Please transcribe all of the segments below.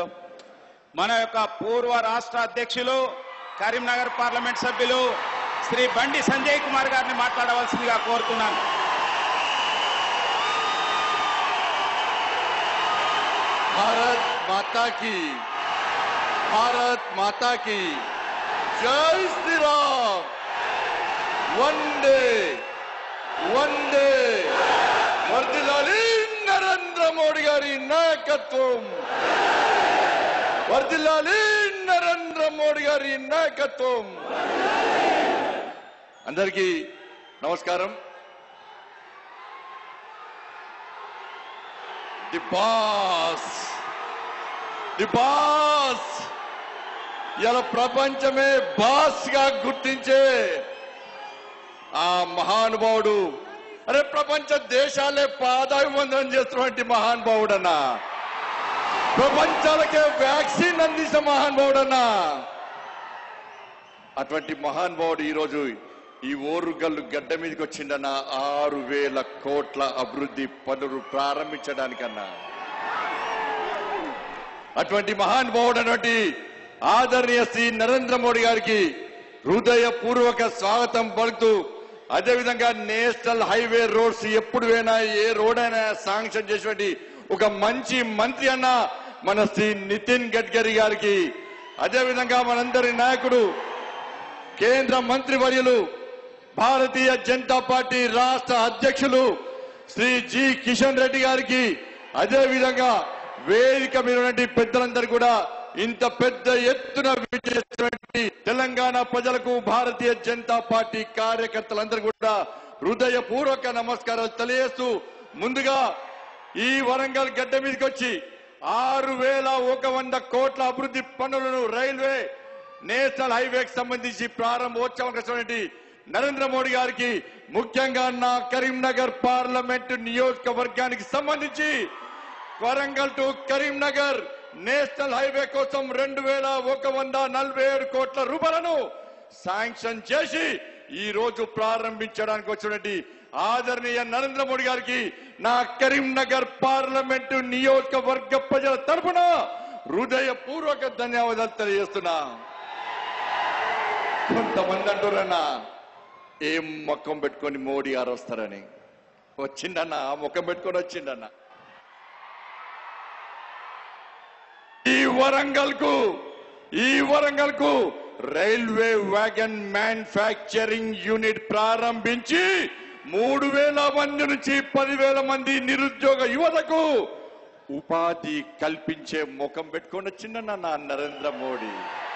మన యొక్క పూర్వ రాష్ట్ర అధ్యక్షులు కరీంనగర్ పార్లమెంట్ సభ్యులు శ్రీ బండి సంజయ్ కుమార్ గారిని మాట్లాడవలసిందిగా కోరుతున్నాను भारत माता की भारत माता की जय श्री राम वंदे वंदे వర్దిల్లాలి నరేంద్ర మోడీ గారి నాయకత్వం వర్దిల్లాలి నరేంద్ర మోడీ గారి నాయకత్వం అందరికీ నమస్కారం ది బాస్ ది బాస్ ఇలా ప్రపంచమే బాస్ గా గుర్తించే ఆ మహానుభావుడు అరే ప్రపంచ దేశాలే పాదాభివందనం చేస్తున్నటువంటి మహానుభావుడన్నా ప్రపంచాలకే వ్యాక్సిన్ అందించిన మహానుభావుడన్నా అటువంటి మహానుభావుడు ఈరోజు ఈ ఓరుగల్లు గడ్డ మీదకి వచ్చిండన్న ఆరు వేల కోట్ల అభివృద్ధి పనులు ప్రారంభించడానికన్నా అటువంటి మహానుభావుడు అటువంటి ఆదరణీయ శ్రీ నరేంద్ర మోడీ గారికి హృదయపూర్వక స్వాగతం పలుకుతూ అదేవిధంగా నేషనల్ హైవే రోడ్స్ ఎప్పుడు పోయినా ఏ రోడ్ అయినా శాంక్షన్ చేసినటువంటి ఒక మంచి మంత్రి అన్న మన శ్రీ నితిన్ గడ్కరీ గారికి అదేవిధంగా మనందరి నాయకుడు కేంద్ర మంత్రి వర్యులు భారతీయ జనతా పార్టీ రాష్ట్ర అధ్యక్షులు శ్రీ జి కిషన్ రెడ్డి గారికి అదే విధంగా వేదిక మీద ఉన్నటువంటి పెద్దలందరూ కూడా ఇంత పెద్ద ఎత్తున విజయించినటువంటి తెలంగాణ ప్రజలకు భారతీయ జనతా పార్టీ కార్యకర్తలందరూ కూడా హృదయపూర్వక నమస్కారాలు తెలియజేస్తూ ముందుగా ఈ వరంగల్ గడ్డ మీదకి వచ్చి ఆరు వేల ఒక వంద కోట్ల అభివృద్ధి పనులను రైల్వే నేషనల్ హైవేకి సంబంధించి ప్రారంభోత్సవం వచ్చినటువంటి నరేంద్ర మోడీ గారికి ముఖ్యంగా నా కరీంనగర్ పార్లమెంటు నియోజకవర్గానికి సంబంధించి Warangal to Karimnagar national highway కోసం రెండు వేల ఒక వంద నలభై ఏడు కోట్ల రూపాయలను శాంక్షన్ చేసి ఈ రోజు ప్రారంభించడానికి వచ్చినటువంటి ఆదరణీయ నరేంద్ర మోడీ గారికి నా కరీంనగర్ పార్లమెంటు నియోజకవర్గ ప్రజల తరఫున హృదయపూర్వక ధన్యవాదాలు తెలియజేస్తున్నా కొంతమంది అంటున్నారన్నా ఏం మొక్కం పెట్టుకొని మోడీ గారు వస్తారని వచ్చిండన్న ఆ ముఖం పెట్టుకొని వచ్చిండన్న ఈ వరంగల్ కు ఈ వరంగల్ కు రైల్వే వ్యాగన్ మ్యానుఫ్యాక్చరింగ్ యూనిట్ ప్రారంభించి మూడు వేల మంది నుంచి పదివేల మంది నిరుద్యోగ యువతకు ఉపాధి కల్పించే ముఖం పెట్టుకొని వచ్చిండన్న నా నరేంద్ర మోడీ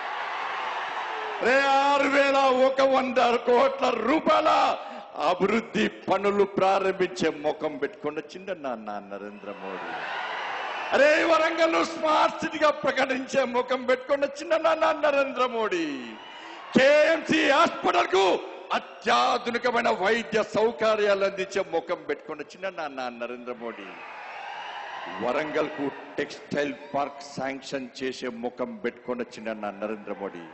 రే ఆరు వేల ఒక వంద కోట్ల రూపాయల అభివృద్ధి పనులు ప్రారంభించే ముఖం పెట్టుకొని వచ్చిందన్న నా నరేంద్ర మోడీ అరే వరంగల్ స్మార్ట్ సిటీగా ప్రకటించే ముఖం పెట్టుకొని వచ్చిందన్న నా నరేంద్ర మోడీ కేఎంసి హాస్పిటల్ కు అత్యాధునికమైన వైద్య సౌకర్యాలు అందించే ముఖం పెట్టుకొని వచ్చిందన్న నా నరేంద్ర మోడీ వరంగల్ కు టెక్స్టైల్ పార్క్ శాంక్షన్ చేసే ముఖం పెట్టుకొని వచ్చిందన్న నరేంద్ర మోడీ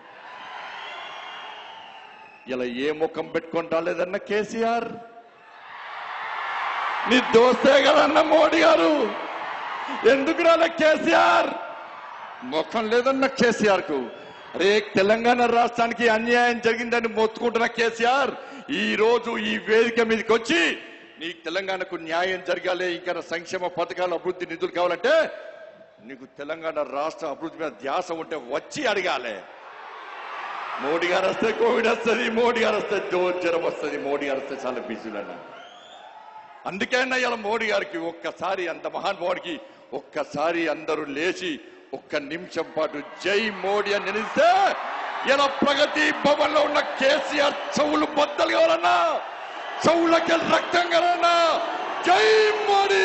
ఇలా ఏ ముఖం పెట్టుకొని రాలేదన్న కేసీఆర్ నీ దోస్తే కదన్న మోడీ గారు ఎందుకు రాలే కేసీఆర్ ముఖం లేదన్న కేసీఆర్ కు అరే తెలంగాణ రాష్ట్రానికి అన్యాయం జరిగిందని మొత్తుకుంటున్న కేసీఆర్ ఈ రోజు ఈ వేదిక మీదకి వచ్చి నీకు తెలంగాణకు న్యాయం జరగాలి ఇంకా సంక్షేమ పథకాలు అభివృద్ధి నిధులు కావాలంటే నీకు తెలంగాణ రాష్ట్ర అభివృద్ధి మీద ధ్యాస ఉంటే వచ్చి అడగాలి మోడీ గారు వస్తే కోవిడ్ వస్తుంది మోడీ గారు వస్తే జో- జ్వరం వస్తుంది మోడీ గారు వస్తే చాలా బిజీలు అన్న అందుకే అన్న ఇలా మోడీ గారికి ఒక్కసారి అంత మహానుభావుడికి ఒక్కసారి అందరూ లేచి ఒక్క నిమిషం పాటు జై మోడీ అని నిలిస్తే ఇలా ప్రగతి భవన్ లో ఉన్న కేసీఆర్ చెవులు బద్దలు కావాలన్నా చెవులకి రక్తం కావాలన్నా జై మోడీ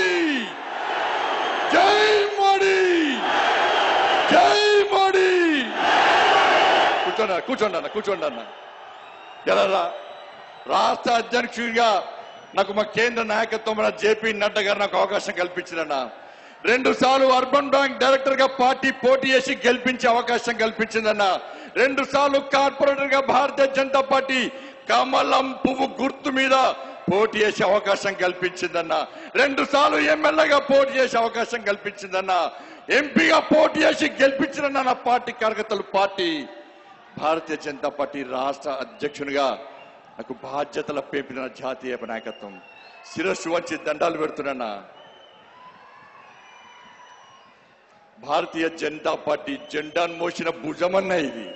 జై మోడీ జై మోడీ కూర్చోండి అన్న, కూర్చోండి అన్న కూర్చోండి అన్న ఎలా రా- రాష్ట్ర అధ్యక్షుడిగా నాకు మా కేంద్ర నాయకత్వం జేపీ నడ్డా గారు నాకు అవకాశం కల్పించిందన్న రెండు సార్లు అర్బన్ బ్యాంక్ డైరెక్టర్ గా పార్టీ పోటీ చేసి గెలిపించే అవకాశం కల్పించిందన్న రెండు సార్లు కార్పొరేటర్ గా భారతీయ జనతా పార్టీ కమలం పువ్వు గుర్తు మీద పోటీ చేసే అవకాశం కల్పించిందన్న రెండు సార్లు ఎమ్మెల్యేగా పోటీ చేసే అవకాశం కల్పించిందన్న ఎంపీగా పోటీ చేసి గెలిపించిన నా పార్టీ కార్యకర్తలు పార్టీ భారతీయ జనతా పార్టీ రాష్ట్ర అధ్యక్షునిగా నాకు బాధ్యతల పేపిన జాతీయ నాయకత్వం శిరస్సు వంచి దండాలు పెడుతున్నా భారతీయ జనతా పార్టీ జెండాను మోసిన భుజమన్న ఇది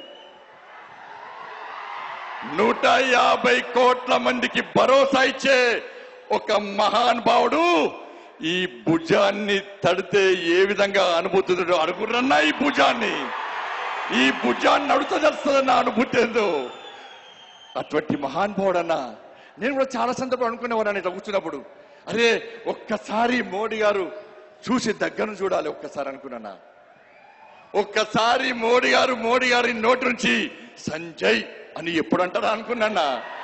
నూట యాభై కోట్ల మందికి భరోసా ఇచ్చే ఒక మహానుభావుడు ఈ భుజాన్ని తడితే ఏ విధంగా అనుభూతుందో అనుకున్నా ఈ భుజాన్ని ఈ భుజాన్ని నడుతదలుస్తుందన్న అనుభూతి ఏందో అటువంటి మహానుభావుడన్న నేను కూడా చాలా సందర్భం అనుకునేవాడిని ఇట్లా కూర్చున్నప్పుడు అరే ఒక్కసారి మోడీ గారు చూసి దగ్గర చూడాలి ఒక్కసారి అనుకున్నానా ఒక్కసారి మోడీ గారు మోడీ గారి నోటి నుంచి సంజయ్ అని ఎప్పుడు అంటారా అనుకున్నానా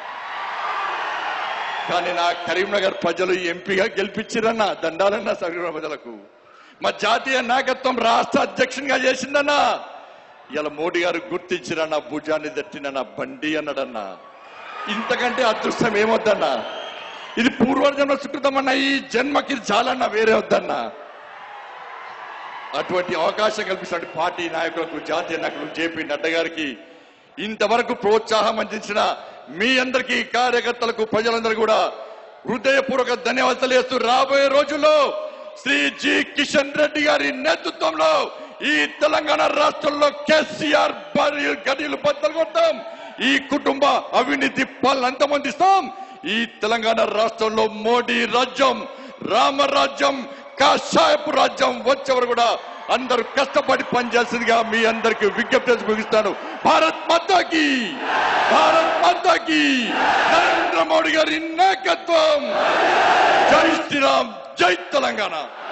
కానీ నా కరీంనగర్ ప్రజలు ఎంపీగా గెలిపించిరన్న దండాలన్న కరీంనగర్ ప్రజలకు మా జాతీయ నాయకత్వం రాష్ట్ర అధ్యక్షునిగా చేసిందన్నా ఇలా మోడీ గారు గుర్తించిరన్న భుజాన్ని తట్టిన బండి అన్నాడన్నా ఇంతకంటే అదృష్టం ఏమొద్దన్నా ఇది పూర్వజన్మ సుకృతమన్న ఈ జన్మకి ఇది చాలన్నా వేరే వద్దన్నా అటువంటి అవకాశం కల్పిస్తున్న పార్టీ నాయకులకు జాతీయ నాయకులు జేపీ నడ్డా గారికి ఇంతవరకు ప్రోత్సాహం అందించిన మీ అందరికీ కార్యకర్తలకు ప్రజలందరూ కూడా హృదయపూర్వక ధన్యవాదాలు తెలియజేస్తూ రాబోయే రోజుల్లో శ్రీ జి కిషన్ రెడ్డి గారి నేతృత్వంలో ఈ తెలంగాణ రాష్ట్రంలో కేసీఆర్ భార్య గడిలు బద్దలు కొడతాం ఈ కుటుంబ అవినీతి పాలన అంతమందిస్తాం ఈ తెలంగాణ రాష్ట్రంలో మోడీ రాజ్యం రామరాజ్యం కాషాయపు రాజ్యం వచ్చేవారు కూడా అందరూ కష్టపడి పనిచేసిందిగా మీ అందరికి విజ్ఞప్తి చేసి ముగిస్తాను భారత్ మాతాకి భారత్ మాతాకి నరేంద్ర మోడీ గారి నాయకత్వం జై శ్రీరామ్ జై తెలంగాణ